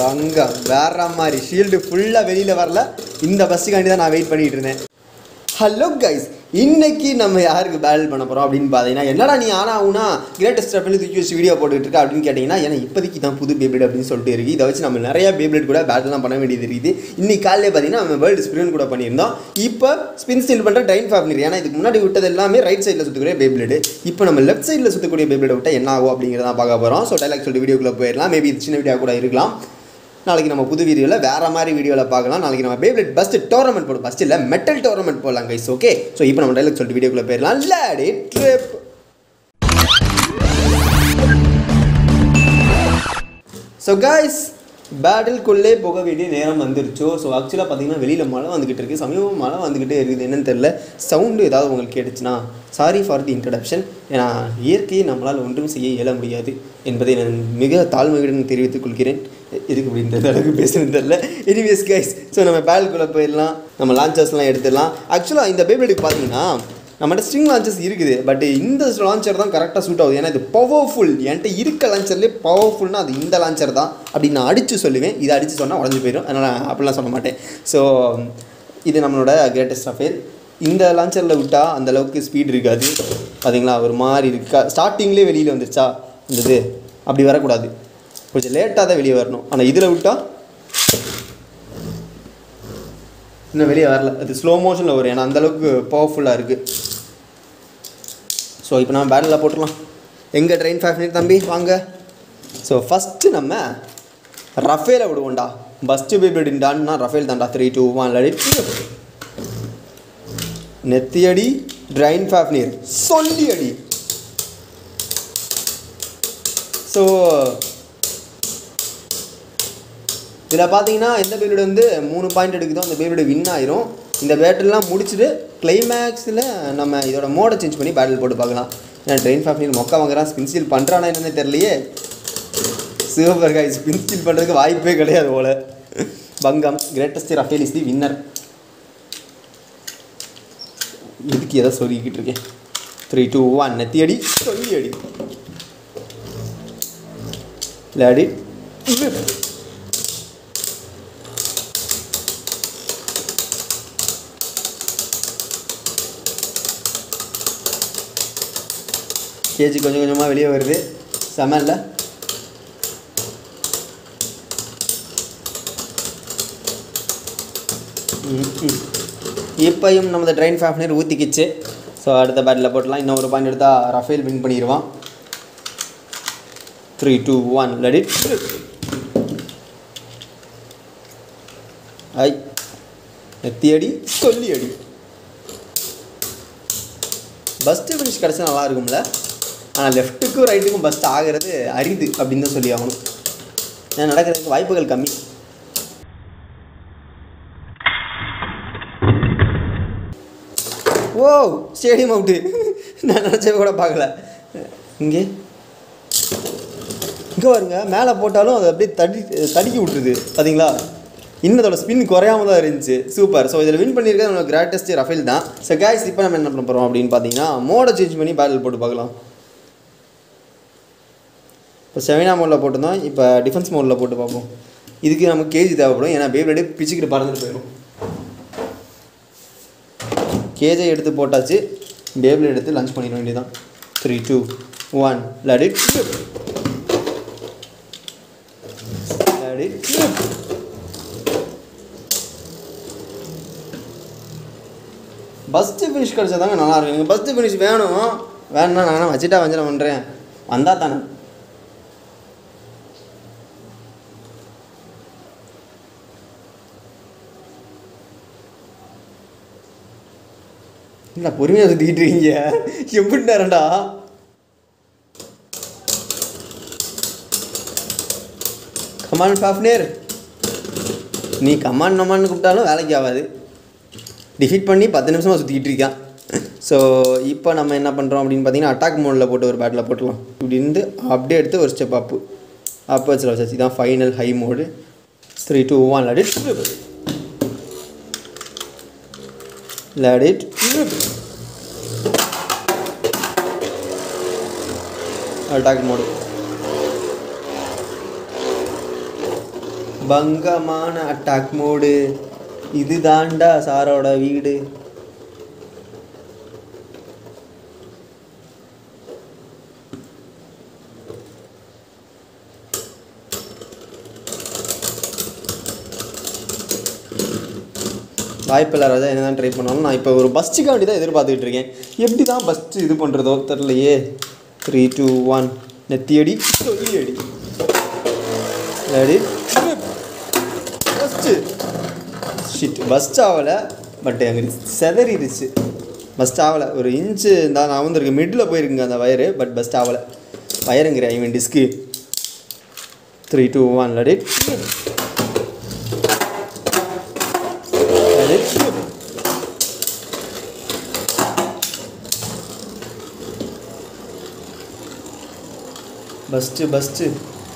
அங்கே வேற மாதிரி ஷீல்டு ஃபுல்லாக வெளியில் வரல இந்த பஸ்ஸுக்காண்டி தான் நான் வெயிட் பண்ணிட்டு இருந்தேன் ஹலோ கைஸ் இன்னைக்கு நம்ம யாருக்கு பேட்டில் பண்ண போகிறோம் அப்படின்னு பார்த்தீங்கன்னா என்னடா நீ ஆனா ஆகுனா கிரேட்டஸ்ட் அப்படின்னு தூக்கி வச்சு வீடியோ போட்டுட்டு இருக்க அப்படின்னு கேட்டிங்கன்னா ஏன்னா இப்போதைக்கு தான் புது பேப்ளேட் அப்படின்னு சொல்லிட்டு இருக்கு இதை வச்சு நம்ம நிறைய பேப்ளேட் கூட பேட்டில்லாம் பண்ண வேண்டியது இருக்குது இன்னைக்கு காலையிலே பார்த்தீங்கன்னா நம்ம வேர்ல்டு ஸ்பின் கூட பண்ணியிருந்தோம் இப்போ ஸ்பின் ஸ்டில் பண்ணுற டைம் ஃபேப்னிர் ஏன்னா இதுக்கு முன்னாடி விட்டது எல்லாமே ரைட் சைடில் சுற்றக்கூடிய பேப்ளேட் இப்போ நம்ம லெஃப்ட் சைடில் சுற்றக்கூடிய பேப்ளேட் விட்டால் என்ன ஆகும் அப்படிங்கிறத பார்க்க போகிறோம் ஸோ டைலாக் சொல்லிட்டு வீடியோக்குள்ளே போயிடலாம் மேபி இது சின்ன வீடியோ கூட இருக்கலாம் நாளைக்கு நம்ம புது வீடியோவில் வேற மாதிரி வீடியோவில் பார்க்கலாம் நாளைக்கு நம்ம பேப்ளெட் பஸ்ட் டோர்னமெண்ட் போடும் பஸ்ட் இல்லை மெட்டல் டோர்னமெண்ட் போடலாம் கைஸ் ஓகே ஸோ இப்போ நம்ம டைலாக் சொல்லிட்டு வீடியோக்குள்ளே போயிடலாம் லேடி ட்ரிப் ஸோ காய்ஸ் பேட்டில்குள்ளே போக வேண்டிய நேரம் வந்துருச்சோ ஸோ ஆக்சுவலாக பார்த்தீங்கன்னா வெளியில் மழை வந்துக்கிட்டு இருக்குது சமீபம் மழை வந்துக்கிட்டே இருக்குது என்னன்னு தெரில சவுண்டு ஏதாவது உங்களுக்கு கேட்டுச்சுன்னா சாரி ஃபார் தி இன்ட்ரடக்ஷன் ஏன்னா இயற்கையை நம்மளால் ஒன்றும் செய்ய இயல முடியாது என்பதை நான் மிக தாழ்மையுடன் தெரிவித்துக் கொள்கிறேன் எதுக்கு அப்படின்றது அளவுக்கு பேசுறது தெரில எனிவேஸ் கைஸ் ஸோ நம்ம பேட்டில்குள்ளே போயிடலாம் நம்ம லான்ச்சர்ஸ்லாம் எடுத்துடலாம் ஆக்சுவலாக இந்த பேபிளுக்கு பார்த்தீங்கன்னா நம்மகிட்ட ஸ்ட்ரிங் லான்ச்சர்ஸ் இருக்குது பட் இந்த லான்ச்சர் தான் கரெக்டாக சூட் ஆகுது ஏன்னா இது பவர்ஃபுல் என்கிட்ட இருக்க லான்ச்சர்லேயே பவர்ஃபுல்னா அது இந்த லான்ச்சர் தான் அப்படின்னு நான் அடித்து சொல்லுவேன் இதை அடித்து சொன்னால் உடஞ்சி போயிடும் அதனால் அப்படிலாம் சொல்ல மாட்டேன் ஸோ இது நம்மளோட கிரேட்டஸ்ட் அஃபேர் இந்த லான்ச்சரில் விட்டால் அந்த அளவுக்கு ஸ்பீட் இருக்காது பார்த்தீங்களா ஒரு மாதிரி இருக்கா ஸ்டார்டிங்லேயே வெளியில் வந்துருச்சா இந்த இது அப்படி வரக்கூடாது கொஞ்சம் லேட்டாக தான் வெளியே வரணும் ஆனால் இதில் விட்டால் இன்னும் வெளியே வரல அது ஸ்லோ மோஷனில் வரும் ஏன்னா அந்தளவுக்கு பவர்ஃபுல்லாக இருக்குது ஸோ இப்போ நம்ம பேட்டில் போட்டுடலாம் எங்கே ட்ரெயின் ஃபேஃபினேட் தம்பி வாங்க ஸோ ஃபஸ்ட்டு நம்ம ரஃபேலை விடுவோம்டா ஃபஸ்ட்டு பேபிடான்னா ரஃபேல் தான்டா த்ரீ டூ ஒன் லடி நெத்தியடி ட்ரைன் ஃபேஃப்னீர் சொல்லி அடி ஸோ இதில் பார்த்தீங்கன்னா எந்த பேரோட வந்து மூணு பாயிண்ட் எடுக்குதோ அந்த பேரோட வின் ஆயிரும் இந்த பேட்டில்லாம் முடிச்சுட்டு கிளைமேக்ஸில் நம்ம இதோட மோடை சேஞ்ச் பண்ணி பேட்டில் போட்டு பார்க்கலாம் ஏன்னா ட்ரெயின் ஃபேஃப்னில் மொக்க வாங்குறான் ஸ்பின் ஸ்டீல் பண்ணுறானா என்னன்னு தெரியலையே சிவபர் காய் ஸ்பின் ஸ்டீல் பண்ணுறதுக்கு வாய்ப்பே கிடையாது போல பங்கம் greatest Rafael is the winner இதுக்கு எதை சொல்லிக்கிட்டு இருக்கேன் த்ரீ டூ ஒன் நெத்தி அடி சொல்லி அடி லேடி கேஜி கொஞ்சம் கொஞ்சமாக வெளியே வருது செம இல்லை இப்பையும் நமது ட்ரெயின் ஃபேஃப்னர் ஊற்றிக்கிச்சு ஸோ அடுத்த பேட்டில் போட்டலாம் இன்னும் ஒரு பாயிண்ட் எடுத்தால் ரஃபேல் வின் பண்ணிடுவான் த்ரீ டூ ஒன் லடி ஐ நெத்தி அடி சொல்லி அடி பஸ்ட்டு ஃபினிஷ் கிடச்சா நல்லா இருக்கும்ல ஆனால் லெஃப்ட்டுக்கும் ரைட்டுக்கும் பஸ்ட் ஆகிறது அரிது அப்படின்னு தான் சொல்லி ஆகணும் ஏன்னா நடக்கிறதுக்கு வாய்ப்புகள் கம்மி ஓ ஸ்டேடியம் அவுட்டு நான் நினச்சவே கூட பார்க்கல இங்கே இங்கே பாருங்க மேலே போட்டாலும் அது அப்படியே தடி தடுக்கி விட்டுருது பார்த்தீங்களா இன்னும் அதோட ஸ்பின் குறையாம தான் இருந்துச்சு சூப்பர் ஸோ இதில் வின் பண்ணியிருக்கிறது நம்ம கிரேட்டஸ்ட் ரஃபேல் தான் ஸோ கேஸ் இப்போ நம்ம என்ன பண்ண போகிறோம் அப்படின்னு பார்த்தீங்கன்னா மோடை சேஞ்ச் பண்ணி பேட்டில் போட்டு பார்க்கலாம் இப்போ செவனா மோடில் போட்டிருந்தோம் இப்போ டிஃபென்ஸ் மோடில் போட்டு பார்ப்போம் இதுக்கு நமக்கு கேஜி தேவைப்படும் ஏன்னா பேபிளேடு பிச்சுக்கிட்டு பறந்துட்டு போயிடும் கேஜை எடுத்து போட்டாச்சு பேபிள் எடுத்து லஞ்ச் பண்ணிட வேண்டியதான் three two one let it let it burst finish கிடச்சதாங்க நல்லா இருக்கும் எனக்கு பஸ்ட்டு ஃபினிஷ் வேணும் வேணும்னா நான் வச்சுட்டா வஞ்சனம் பண்ணுறேன் வந்தால் தானே இல்லை பொறுமையாக சுற்றிக்கிட்டு இருக்கீங்க எப்படி நேரம்டா கமான் ஃபாஃப்னேர் நீ கமான் நமான்னு கூப்பிட்டாலும் வேலைக்கு ஆகாது டிஃபீட் பண்ணி பத்து நிமிஷமாக சுற்றிக்கிட்டு இருக்கான் ஸோ இப்போ நம்ம என்ன பண்ணுறோம் அப்படின்னு பார்த்தீங்கன்னா அட்டாக் மோடில் போட்டு ஒரு பேட்டில் போட்டுடலாம் இப்படி இருந்து அப்படியே எடுத்து ஒரு ஸ்டெப் அப்பு அப் வச்சு வச்சாச்சு இதான் final high mode three two one let it let it attack mode பங்கமான அட்டாக் மோடு இது தாண்டா சாரோட வீடு வாய்ப்பில்லை ராஜா என்ன தான் ட்ரை பண்ணாலும் நான் இப்போ ஒரு பஸ்ஸுக்காண்டி தான் எதிர்பார்த்துக்கிட்டு இருக்கேன் எப்படி தான் பஸ்ட்டு இது பண்ணுறதோ தெரிலையே த்ரீ டூ ஒன் நெத்தியடி சொல்லியடி ரெடி ஃபஸ்ட்டு ஷிட் பஸ்ட் ஆகலை பட் எங்களுக்கு செதறிடுச்சு பஸ்ட் ஆகலை ஒரு இன்ச்சு தான் நான் வந்துருக்கு மிடில் போயிருக்குங்க அந்த வயரு பட் பஸ்ட் ஆகலை வயருங்கிற I mean disc three two one ready ready burst burst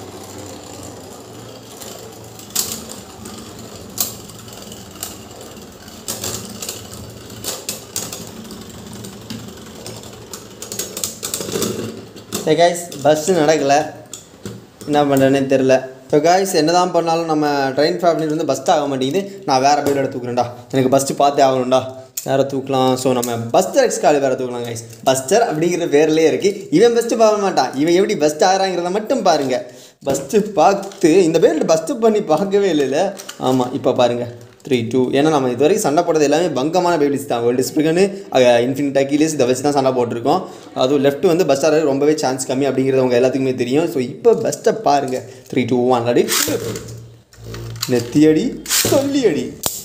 சரி காய்ஸ் பஸ்ஸு நடக்கலை என்ன பண்ணுறேன்னே தெரில ஸோ காய்ஸ் என்ன தான் பண்ணாலும் நம்ம ட்ரெயின் ஃபேமிலி வந்து பஸ்ட் ஆக மாட்டேங்குது நான் வேறு பேரோட தூக்குறேன்டா எனக்கு பஸ்ட்டு பார்த்தே ஆகணும்டா வேறு தூக்கலாம் ஸோ நம்ம பஸ்டர் எக்ஸ் காலி வேறு தூக்கலாம் கைஸ் பஸ்டர் அப்படிங்கிற பேர்லேயே இருக்குது இவன் பெஸ்ட்டு பார்க்க மாட்டான் இவன் எப்படி பெஸ்ட் ஆகிறாங்கிறத மட்டும் பாருங்கள் பஸ்ட்டு பார்த்து இந்த பேரில் பஸ்ட்டு பண்ணி பார்க்கவே இல்லைல்ல ஆமாம் இப்போ பாருங்கள் த்ரீ டூ ஏன்னா நம்ம இது வரைக்கும் சண்டை போடுறது எல்லாமே பங்கமான பேபிள்ஸ் தான் வேர்ல்டு ஸ்பிரிகனு இன்ஃபினிட் அக்கிலிஸ் இதை வச்சு தான் சண்டை போட்டிருக்கோம் அதுவும் லெஃப்ட் வந்து பஸ் ஆகிறது ரொம்பவே சான்ஸ் கம்மி அப்படிங்கிறது அவங்க எல்லாத்துக்குமே தெரியும் ஸோ இப்போ பெஸ்ட்டை பாருங்கள் த்ரீ டூ ஒன் அடி நெத்தியடி சொல்லியடி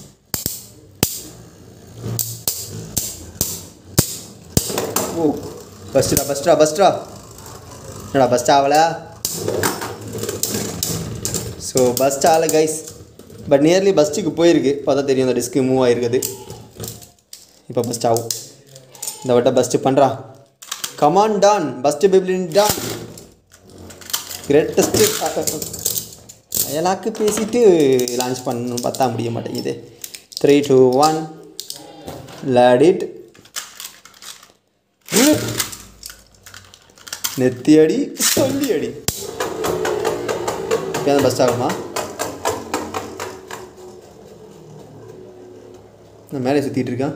ஓ பஸ்டா பஸ்டா பஸ்டா என்னடா பஸ்ட் ஆகலை ஸோ பஸ்ட் ஆகலை கைஸ் பட் நியர்லி பஸ்ட்டுக்கு போயிருக்கு பார்த்தா தெரியும் அந்த டிஸ்க்கு மூவ் ஆகிருக்குது இப்போ பஸ்ட் ஆகும் இந்த வட்டம் பஸ்ட்டு பண்ணுறா கமான் டான் பஸ்ட்டு பிப்ளின் டான் கிரேட்டஸ்ட்டு அயலாக்கு பேசிட்டு லான்ச் பண்ணணும் பார்த்தா முடிய மாட்டேங்குது த்ரீ டூ ஒன் லேடிட் நெத்தி அடி சொல்லி அடி இப்போ பஸ் ஆகுமா நான் மேலே சுற்றிட்டு இருக்கேன்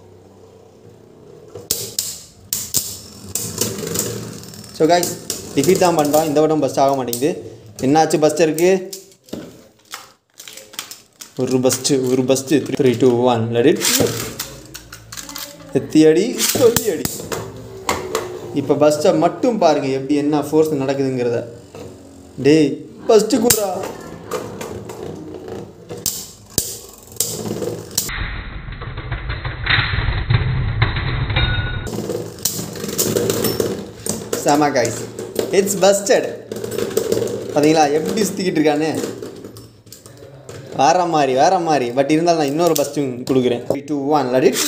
ஸோ காய்ஸ் டிஃபீட் தான் பண்ணுறான் இந்த வட்டம் பஸ்ட் ஆக மாட்டேங்குது என்னாச்சு பஸ்ட் இருக்கு ஒரு பஸ்ட்டு ஒரு burst three two one let எத்தி அடி சொல்லி அடி இப்போ பஸ்ட்டை மட்டும் பாருங்க எப்படி என்ன ஃபோர்ஸ் நடக்குதுங்கிறத டேய் ஃபஸ்ட்டு கூடா செம காய்ஸ் இட்ஸ் பஸ்டட் பார்த்தீங்களா எப்படி சுற்றிக்கிட்டு இருக்கான்னு வேற மாதிரி வேற மாதிரி பட் இருந்தாலும் நான் இன்னொரு பஸ்ட்டும் கொடுக்குறேன் three two one let it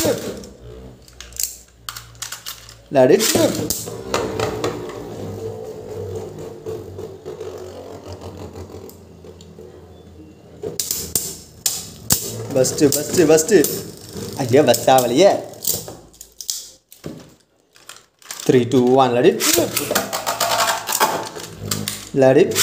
let it burst burst burst ஐயா பஸ் ஆகலையே three two one let it let it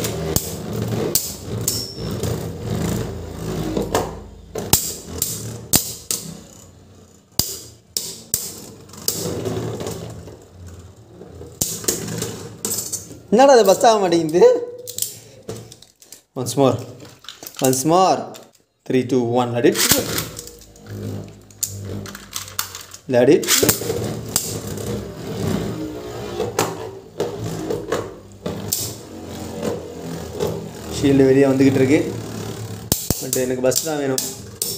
என்னடா அது பஸ் ஆக மாட்டேங்குது once more once more three two one let it let it shield வெளியே வந்துக்கிட்டு இருக்கு பட் எனக்கு பஸ் தான் வேணும்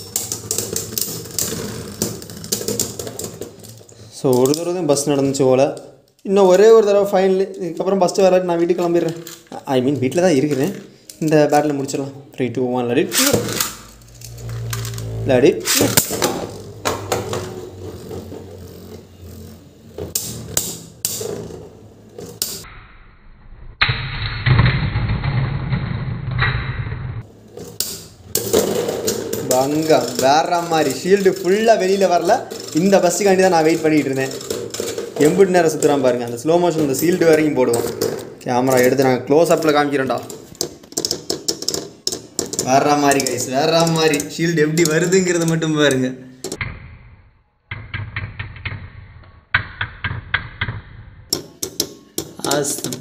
ஸோ ஒரு தடவை தான் பஸ் நடந்துச்சு போல் இன்னும் ஒரே ஒரு தடவை ஃபைனல் இதுக்கப்புறம் பஸ்ட்டு வர நான் வீட்டுக்கு கிளம்பிடுறேன் ஐ மீன் வீட்டில் தான் இருக்கிறேன் இந்த பேட்டில் முடிச்சிடலாம் three two one let it let it பங்கம் வேற மாதிரி ஷீல்டு ஃபுல்லாக வெளியில் வரல இந்த பஸ்ஸுக்காண்டி தான் நான் வெயிட் பண்ணிகிட்டு இருந்தேன் எம்பிட்டு நேரம் சுற்றுறான் பாருங்க அந்த ஸ்லோ மோஷன் இந்த சீல்டு வரைக்கும் போடுவோம் கேமரா எடுத்து நாங்கள் க்ளோஸ் அப்பில் காமிக்கிறோம்டா வேற மாதிரி கைஸ் வேற மாதிரி ஷீல்டு எப்படி வருதுங்கிறத மட்டும் பாருங்க ஆசம்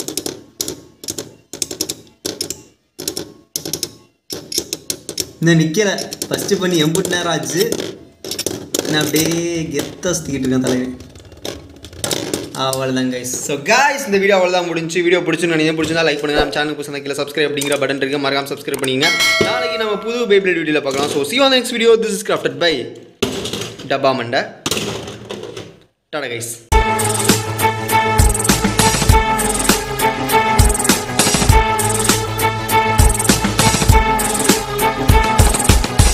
இன்னும் நிற்கல ஃபஸ்ட்டு பண்ணி எம்புட்டு நேரம் ஆச்சு நான் அப்படியே கெத்தாக சுற்றிக்கிட்டு இருக்கேன் தலைவன் அவ்வளோதான் கைஸ் ஸோ கைஸ் இந்த வீடியோ அவ்வளோதான் முடிஞ்சு வீடியோ பிடிச்சுன்னு நீங்கள் பிடிச்சிருந்தா லைக் பண்ணுங்க நம்ம சேனலுக்கு புதுசாக கீழே சப்ஸ்கிரைப் அப்படிங்கிற பட்டன் இருக்கு மறக்காம சப்ஸ்கிரைப் பண்ணிங்க நாளைக்கு நம்ம புது பேப்ளேட் வீடியோவில் பார்க்கலாம் so see on next video this is crafted by டப்பா மண்டை டாடா கைஸ்